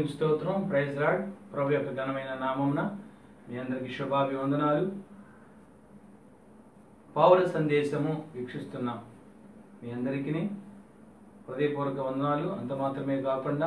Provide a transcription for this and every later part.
దేవునికి స్తోత్రం praise lord ప్రభు యొక్క ఘనమైన నామమున మీ అందరికీ శుభాభివందనాలు పౌర సందేశము వీక్షిస్తున్నాం మీ అందరికీ హృదయపూర్వక వందనాలు అంత మాత్రమే కాకుండా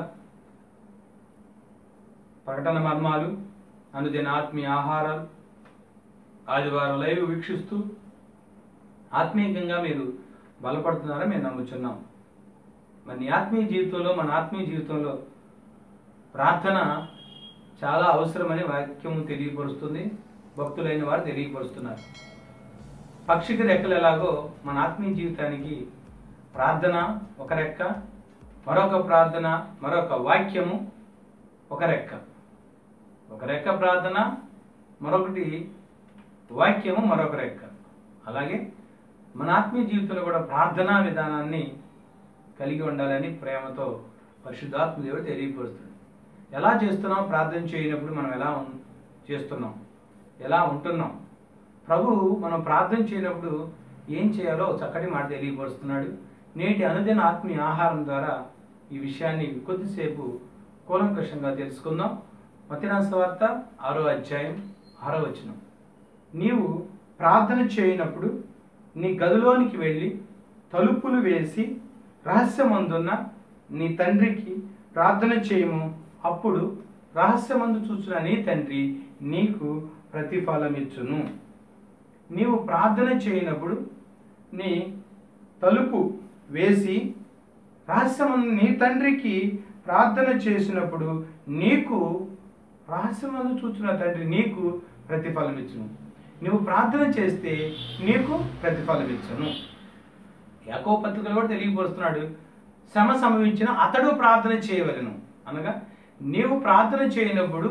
ప్రకటన మర్మాలు అనుదిన ఆత్మీయ ఆహారాలు ఆదివారం లైవ్ వీక్షిస్తూ ఆత్మీయంగా మీరు బలపడుతున్నారని మేము నమ్ముచున్నాం మన నీ ఆత్మీయ జీవితంలో మన ఆత్మీయ జీవితంలో ప్రార్థన చాలా అవసరమని వాక్యము తెలియపరుస్తుంది భక్తులైన వారు తెలియపరుస్తున్నారు పక్షికి రెక్కలు ఎలాగో మన ఆత్మీయ జీవితానికి ప్రార్థన ఒక రెక్క మరొక ప్రార్థన మరొక వాక్యము ఒక రెక్క ఒక రెక్క ప్రార్థన మరొకటి వాక్యము మరొక రెక్క అలాగే మన ఆత్మీయ జీవితంలో కూడా ప్రార్థనా విధానాన్ని కలిగి ఉండాలని ప్రేమతో పరిశుద్ధాత్మ దేవుడు తెలియపరుస్తుంది ఎలా చేస్తున్నాం ప్రార్థన చేయనప్పుడు మనం ఎలా ఉన్- చేస్తున్నాం ఎలా ఉంటున్నాం ప్రభు మనం ప్రార్థన చేయనప్పుడు ఏం చేయాలో చక్కటి మాట తెలియపరుస్తున్నాడు నేటి అనుదిన ఆత్మీయ ఆహారం ద్వారా ఈ విషయాన్ని కొద్దిసేపు కూలంకషంగా తెలుసుకుందాం మతిరాస వార్త ఆరో అధ్యాయం ఆరో వచనం నీవు ప్రార్థన చేయనప్పుడు నీ గదిలోనికి వెళ్ళి తలుపులు వేసి రహస్యమందున్న నీ తండ్రికి ప్రార్థన చేయము అప్పుడు రహస్యమందు చూచిన నీ తండ్రి నీకు ప్రతిఫలమిచ్చును నీవు ప్రార్థన చేయనప్పుడు నీ తలుపు వేసి రహస్యమందు నీ తండ్రికి ప్రార్థన చేసినప్పుడు నీకు రహస్యమందు చూచిన తండ్రి నీకు ప్రతిఫలం ఇచ్చును నువ్వు ప్రార్థన చేస్తే నీకు ప్రతిఫలం ఇచ్చును యాకో పత్రికలు కూడా తెలియపరుస్తున్నాడు శ్రమ సంభవించిన అతడు ప్రార్థన చేయవలను అనగా నీవు ప్రార్థన చేయనప్పుడు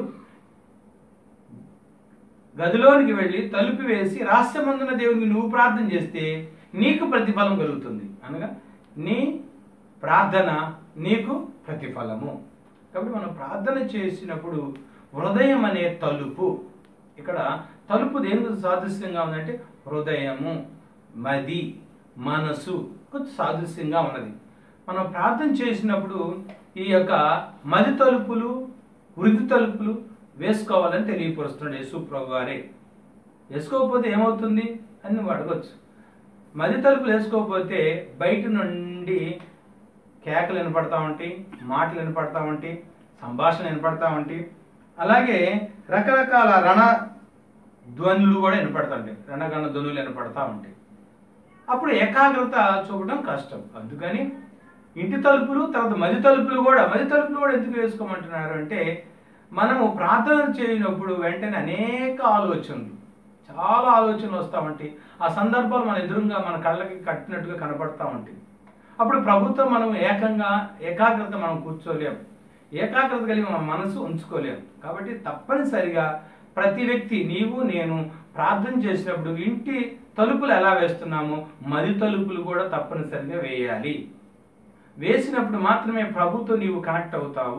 గదిలోనికి వెళ్ళి తలుపు వేసి రహస్యమందున దేవునికి నువ్వు ప్రార్థన చేస్తే నీకు ప్రతిఫలం కలుగుతుంది అనగా నీ ప్రార్థన నీకు ప్రతిఫలము కాబట్టి మనం ప్రార్థన చేసినప్పుడు హృదయం అనే తలుపు ఇక్కడ తలుపు దేనికి సాదృశ్యంగా ఉందంటే హృదయము మది మనసు కొంచెం సాదృశ్యంగా ఉన్నది మనం ప్రార్థన చేసినప్పుడు ఈ యొక్క మది తలుపులు వృద్ధి తలుపులు వేసుకోవాలని తెలియపరుస్తున్నాడు యేసు ప్రభు వారే వేసుకోకపోతే ఏమవుతుంది అని నువ్వు అడగచ్చు మది తలుపులు వేసుకోకపోతే బయట నుండి కేకలు వినపడతా ఉంటాయి మాటలు వినపడతా ఉంటాయి సంభాషణ వినపడతా ఉంటాయి అలాగే రకరకాల రణ ధ్వనులు కూడా వినపడతాయి రణగణ ధ్వనులు వినపడతా ఉంటాయి అప్పుడు ఏకాగ్రత చూపడం కష్టం అందుకని ఇంటి తలుపులు తర్వాత మది తలుపులు కూడా మది తలుపులు కూడా ఎందుకు వేసుకోమంటున్నారు అంటే మనము ప్రార్థన చేయనప్పుడు వెంటనే అనేక ఆలోచనలు చాలా ఆలోచనలు వస్తూ ఉంటాయి ఆ సందర్భాలు మన ఎదురుగా మన కళ్ళకి కట్టినట్టుగా కనపడతా ఉంటాయి అప్పుడు ప్రభుత్వం మనం ఏకంగా ఏకాగ్రత మనం కూర్చోలేం ఏకాగ్రత కలిగి మన మనసు ఉంచుకోలేం కాబట్టి తప్పనిసరిగా ప్రతి వ్యక్తి నీవు నేను ప్రార్థన చేసినప్పుడు ఇంటి తలుపులు ఎలా వేస్తున్నామో మది తలుపులు కూడా తప్పనిసరిగా వేయాలి వేసినప్పుడు మాత్రమే ప్రభుతో నీవు కనెక్ట్ అవుతావు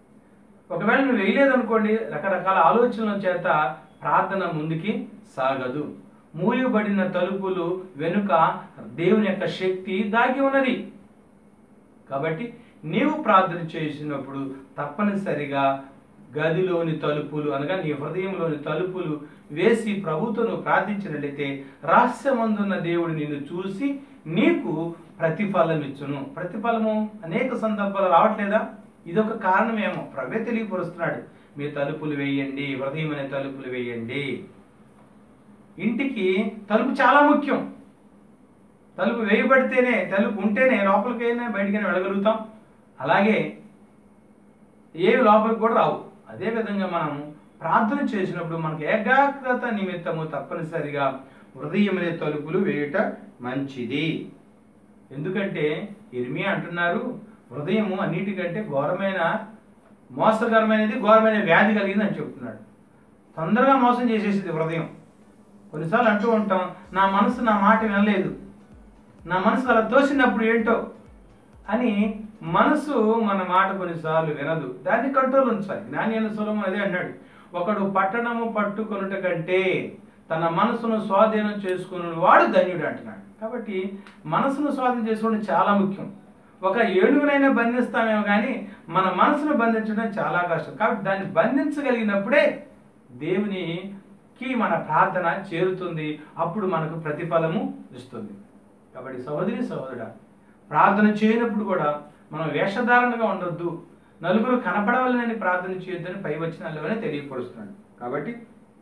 ఒకవేళ నువ్వు వేయలేదనుకోండి రకరకాల ఆలోచనల చేత ప్రార్థన ముందుకి సాగదు మూయబడిన తలుపులు వెనుక దేవుని యొక్క శక్తి దాగి ఉన్నది కాబట్టి నీవు ప్రార్థన చేసినప్పుడు తప్పనిసరిగా గదిలోని తలుపులు అనగా నీ హృదయంలోని తలుపులు వేసి ప్రభుతో నువ్వు ప్రార్థించినట్లయితే రహస్యమందున్న దేవుడు నిన్ను చూసి నీకు ప్రతిఫలం ఇచ్చును ప్రతిఫలము అనేక సందర్భాలు రావట్లేదా ఇదొక కారణమేమో ప్రభే తెలియపరుస్తున్నాడు మీ తలుపులు వేయండి హృదయం అనే తలుపులు వేయండి ఇంటికి తలుపు చాలా ముఖ్యం తలుపు వేయబడితేనే తలుపు ఉంటేనే లోపలికైనా బయటికైనా వెళ్ళగలుగుతాం అలాగే ఏవి లోపలికి కూడా రావు అదే విధంగా మనం ప్రార్థన చేసినప్పుడు మనకు ఏకాగ్రత నిమిత్తము తప్పనిసరిగా హృదయం అనే తలుపులు వేయుట మంచిది ఎందుకంటే ఇర్మియా అంటున్నారు హృదయము అన్నిటికంటే ఘోరమైన మోసకరమైనది ఘోరమైన వ్యాధి కలిగింది అని చెప్తున్నాడు తొందరగా మోసం చేసేసింది హృదయం కొన్నిసార్లు అంటూ ఉంటాం నా మనసు నా మాట వినలేదు నా మనసు అలా తోసినప్పుడు ఏంటో అని మనసు మన మాట కొన్నిసార్లు వినదు దాన్ని కంట్రోల్ ఉంచాలి జ్ఞాని అయిన సులభం అదే అన్నాడు ఒకడు పట్టణము పట్టుకొనుట కంటే తన మనసును స్వాధీనం చేసుకున్న వాడు ధన్యుడు అంటున్నాడు కాబట్టి మనసును స్వాధీనం చేసుకోవడం చాలా ముఖ్యం ఒక ఏనుగునైనా బంధిస్తామేమో కానీ మన మనసును బంధించడం చాలా కష్టం కాబట్టి దాన్ని బంధించగలిగినప్పుడే దేవునికి మన ప్రార్థన చేరుతుంది అప్పుడు మనకు ప్రతిఫలము ఇస్తుంది కాబట్టి సహోదరి సహోదరుడా ప్రార్థన చేయనప్పుడు కూడా మనం వేషధారణగా ఉండొద్దు నలుగురు కనపడవలనని ప్రార్థన చేయొద్దని పై వచ్చినాల్లోనే తెలియపరుస్తున్నాడు కాబట్టి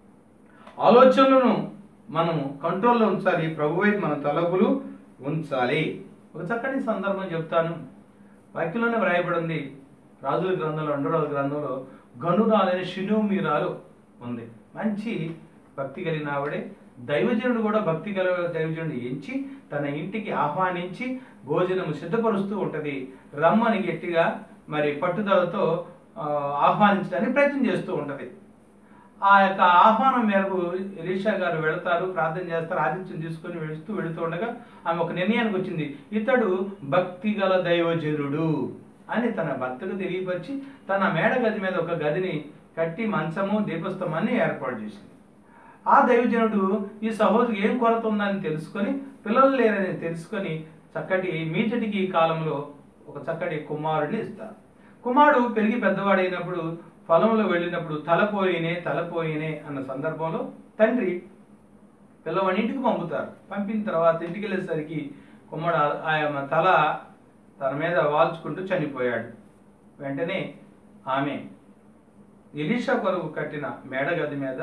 ఆలోచనలను మనము కంట్రోల్లో ఉంచాలి ప్రభు వైపు మన తలపులు ఉంచాలి ఒక చక్కటి సందర్భం చెప్తాను వాక్యంలోనే వ్రాయబడింది రాజుల గ్రంథంలో రెండో రాజుల గ్రంథంలో గనురాలని షినోమీరాలు ఉంది మంచి భక్తి కలిగిన ఆవిడే దైవజనుడు కూడా భక్తి గల దైవజనుడు ఎంచి తన ఇంటికి ఆహ్వానించి భోజనము సిద్ధపరుస్తూ ఉంటది రమ్మని గట్టిగా మరి పట్టుదలతో ఆ, ఆహ్వానించడానికి ప్రయత్నం చేస్తూ ఉంటది ఆ యొక్క ఆహ్వానం మేరకు ఎలీషా గారు వెళతారు ప్రార్థన చేస్తారు ఆతిథ్యం తీసుకొని వెళుతూ వెళుతూ ఉండగా ఆమె ఒక నిర్ణయానికి వచ్చింది ఇతడు భక్తి గల దైవజనుడు అని తన భర్తకు తెలియపరిచి తన మేడ గది మీద ఒక గదిని కట్టి మంచము దీపస్తంభాన్ని ఏర్పాటు చేసింది ఆ దైవజనుడు ఈ సహోదరికి ఏం కొరత ఉందని తెలుసుకొని పిల్లలు లేరని తెలుసుకొని చక్కటి మీచటికి ఈ కాలంలో ఒక చక్కటి కుమారుడిని ఇస్తారు కుమారుడు పెరిగి పెద్దవాడైనప్పుడు పొలంలో వెళ్ళినప్పుడు తలపోయినే తలపోయినే అన్న సందర్భంలో తండ్రి పిల్లవాడిని ఇంటికి పంపుతారు పంపిన తర్వాత ఇంటికి వెళ్ళేసరికి కుమ్మడు ఆయన తల తన మీద వాల్చుకుంటూ చనిపోయాడు వెంటనే ఆమె ఎలీషా కొరకు కట్టిన మేడగది మీద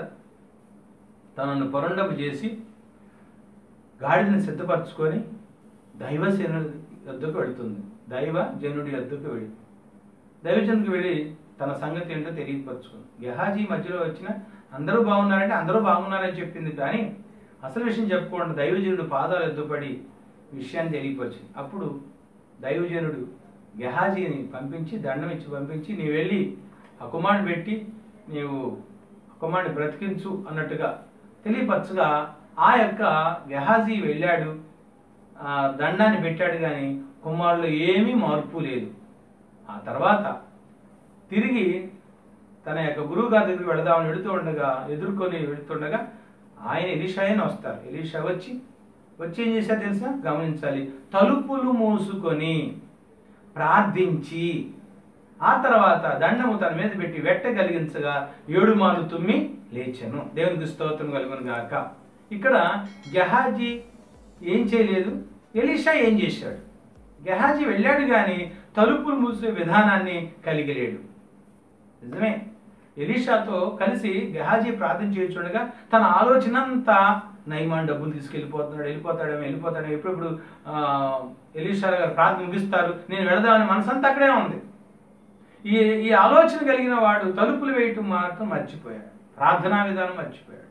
తనను పొరండపు చేసి గాడిదని సిద్ధపరచుకొని దైవసేనుడి వద్దకు వెళుతుంది దైవ జనుడి వద్దకు వెళ్ళి దైవజనుడికి వెళ్ళి తన సంగతి ఏంటో తెలియపరచుకుంది గెహాజీ మధ్యలో వచ్చిన అందరూ బాగున్నారంటే అందరూ బాగున్నారని చెప్పింది కానీ అసలు విషయం చెప్పుకోండి దైవజనుడు పాదాలు ఎద్దుపడి విషయాన్ని తెలియపరిచింది అప్పుడు దైవజనుడు గెహాజీని పంపించి దండం ఇచ్చి పంపించి నీవు వెళ్ళి ఆ కుమారుని పెట్టి నీవు ఆ కుమారుని బ్రతికించు అన్నట్టుగా తెలియపరచగా ఆ యొక్క గెహాజీ వెళ్ళాడు ఆ దండాన్ని పెట్టాడు కానీ కుమారులో ఏమీ మార్పు లేదు ఆ తర్వాత తిరిగి తన యొక్క గురువు గారి దగ్గరికి వెళదామని వెళుతూ ఉండగా ఎదుర్కొని వెళుతుండగా ఆయన ఎలీషాయని వస్తారు ఎలీషా వచ్చి వచ్చి ఏం చేశారు తెలుసా గమనించాలి తలుపులు మూసుకొని ప్రార్థించి ఆ తర్వాత దండము తన మీద పెట్టి వెట్ట కలిగించగా ఏడు మాలు తుమ్మి లేచెను దేవునికి స్తోత్రం కలుగును గాక ఇక్కడ గెహాజీ ఏం చేయలేదు ఎలీషా ఏం చేశాడు గెహాజీ వెళ్ళాడు కానీ తలుపులు మూసే విధానాన్ని కలిగి లేడు నిజమే ఎలీషాతో కలిసి గెహాజీ ప్రార్థన చేయించుండగా తన ఆలోచన అంతా నైమాన్ డబ్బులు తీసుకెళ్ళిపోతున్నాడు వెళ్ళిపోతాడేమో వెళ్ళిపోతాడేమో ఎప్పుడెప్పుడు ఆ, ఎలీషా గారు ప్రార్థన ముగిస్తారు నేను వెళదామని మనసంతా అక్కడే ఉంది ఈ ఈ ఆలోచన కలిగిన వాడు తలుపులు వేయటం మాత్రం మర్చిపోయాడు ప్రార్థనా విధానం మర్చిపోయాడు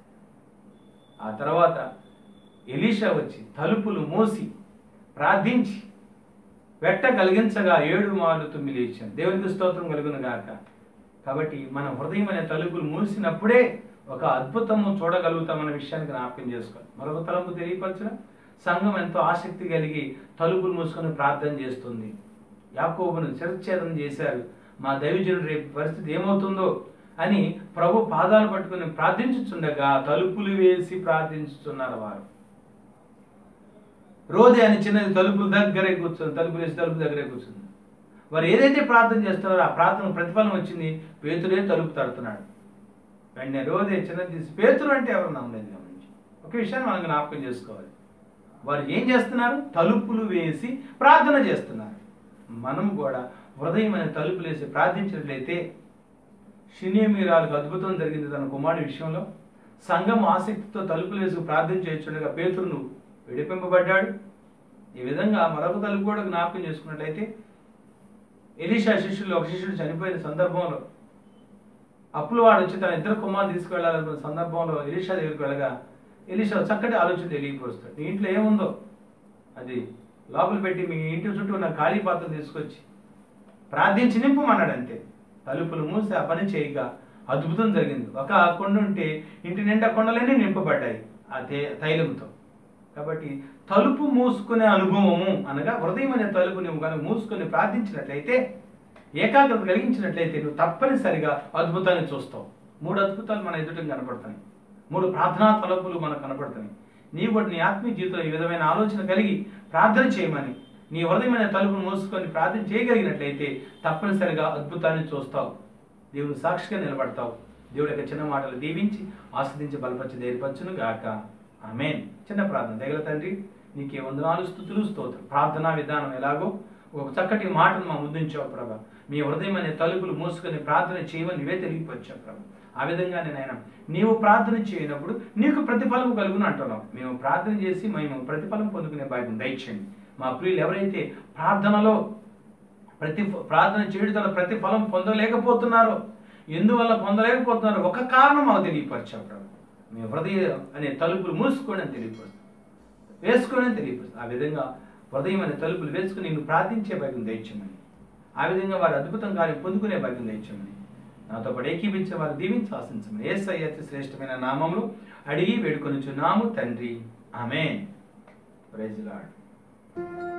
ఆ తర్వాత ఎలీషా వచ్చి తలుపులు మూసి ప్రార్థించి వెట్ట కలిగించగా ఏడు మాలు తుమ్మి లేచాను దేవునికి స్తోత్రం కలుగును గాక కాబట్టి మన హృదయం అనే తలుపులు మూసినప్పుడే ఒక అద్భుతము చూడగలుగుతామన్న విషయాన్ని జ్ఞాపకం చేసుకోవాలి మరొక తలుపు తెలియపరచిన సంఘం ఎంతో ఆసక్తి కలిగి తలుపులు మూసుకొని ప్రార్థన చేస్తుంది యాకోబును శిరచ్ఛేదం చేశారు మా దైవజనుడు రేపు పరిస్థితి ఏమవుతుందో అని ప్రభు పాదాలు పట్టుకుని ప్రార్థించుచుండగా తలుపులు వేసి ప్రార్థించుతున్నారు వారు రోజే అని చిన్నది తలుపుల దగ్గరే కూర్చుంది తలుపులు వేసి తలుపు దగ్గరే కూర్చుంది వారు ఏదైతే ప్రార్థన చేస్తున్నారో ఆ ప్రార్థన ప్రతిఫలం వచ్చింది పేతుడే తలుపు తడుతున్నాడు వెంటనే రోజే చిన్నది తీసి పేతురు అంటే ఎవరు నమ్మలేదు గమనించి ఒక విషయాన్ని మనం జ్ఞాపకం చేసుకోవాలి వారు ఏం చేస్తున్నారు తలుపులు వేసి ప్రార్థన చేస్తున్నారు మనం కూడా హృదయం అనే తలుపులు వేసి ప్రార్థించినట్లయితే షినేమీరాలకు అద్భుతం జరిగింది తన కుమారుడి విషయంలో సంఘం ఆసక్తితో తలుపులు వేసి ప్రార్థన చేస్తుండగా పేతురును విడిపింపబడ్డాడు ఈ విధంగా మరొక తలుపు కూడా జ్ఞాపకం చేసుకున్నట్లయితే ఎలీషా శిష్యులు ఒక శిష్యుడు చనిపోయిన సందర్భంలో అప్పులు వాడు వచ్చి తన ఇద్దరు కుమారులు తీసుకువెళ్ళాలనుకున్న సందర్భంలో ఎలీషా దగ్గరికి వెళ్ళగా ఎలీషా చక్కటి ఆలోచన తెలియపరుస్తాడు నీ ఇంట్లో ఏముందో అది లోపల పెట్టి మీ ఇంటి చుట్టూ ఉన్న ఖాళీ పాత్ర తీసుకొచ్చి ప్రార్థించి నింపమన్నాడు అంతే తలుపులు మూసి ఆ పని చేయగా అద్భుతం జరిగింది ఒక కొండ ఉంటే ఇంటి నిండా కొండలన్నీ నింపబడ్డాయి ఆ తే తైలంతో కాబట్టి తలుపు మూసుకునే అనుభవము అనగా హృదయం అనే తలుపు నువ్వు కనుక మూసుకొని ప్రార్థించినట్లయితే ఏకాగ్రత కలిగించినట్లయితే నువ్వు తప్పనిసరిగా అద్భుతాన్ని చూస్తావు మూడు అద్భుతాలు మన ఎదుట కనపడతాయి మూడు ప్రార్థనా తలుపులు మనకు కనపడతాయి నీవు కూడా నీ ఆత్మీయ జీవితంలో ఈ విధమైన ఆలోచన కలిగి ప్రార్థన చేయమని నీ హృదయమైన తలుపును మూసుకొని ప్రార్థన చేయగలిగినట్లయితే తప్పనిసరిగా అద్భుతాన్ని చూస్తావు దేవుని సాక్షిగా నిలబడతావు దేవుడి యొక్క చిన్న మాటలు దీవించి ఆస్వాదించి బలపరిచి ధైర్యపరచును గాక ఆమేన్ చిన్న ప్రార్థన దగ్గర తండ్రి నీకే వందనాలు స్థుతులు స్తోత్రం ప్రార్థనా విధానం ఎలాగో ఒక చక్కటి మాటను మా ముందుంచావు ప్రభా మీ హృదయం అనే తలుపులు మూసుకొని ప్రార్థన చేయమని నువ్వే తెలియపరిచావు ప్రభా ఆ విధంగా నేను నీవు ప్రార్థన చేయనప్పుడు నీకు ప్రతిఫలం కలుగును అంటున్నావు మేము ప్రార్థన చేసి మేము ప్రతిఫలం పొందుకునే భాగ్యం దయచేయండి మా ప్రియులు ఎవరైతే ప్రార్థనలో ప్రతి ప్రార్థన చేయడం ద్వారా ప్రతిఫలం పొందలేకపోతున్నారో ఎందువల్ల పొందలేకపోతున్నారో ఒక కారణం మాకు తెలియపరిచావు ప్రభు మీ హృదయ అనే తలుపులు మూసుకొని అని తెలియపరుస్తాం వేసుకొని అని తెలియపరుస్తాం ఆ విధంగా హృదయం అనే తలుపులు వేసుకుని నిన్ను ప్రార్థించే భాగ్యం దయచేయమని ఆ విధంగా వారు అద్భుతం కార్యం పొందుకునే భాగ్యం దయచేయమని నాతో పాటు ఏకీపించే వారు దీవించి ఆశించమని ఏ అతి శ్రేష్టమైన నామంలో అడిగి వేడుకొని నాము తండ్రి ఆమె ప్రైజ్ లాడ్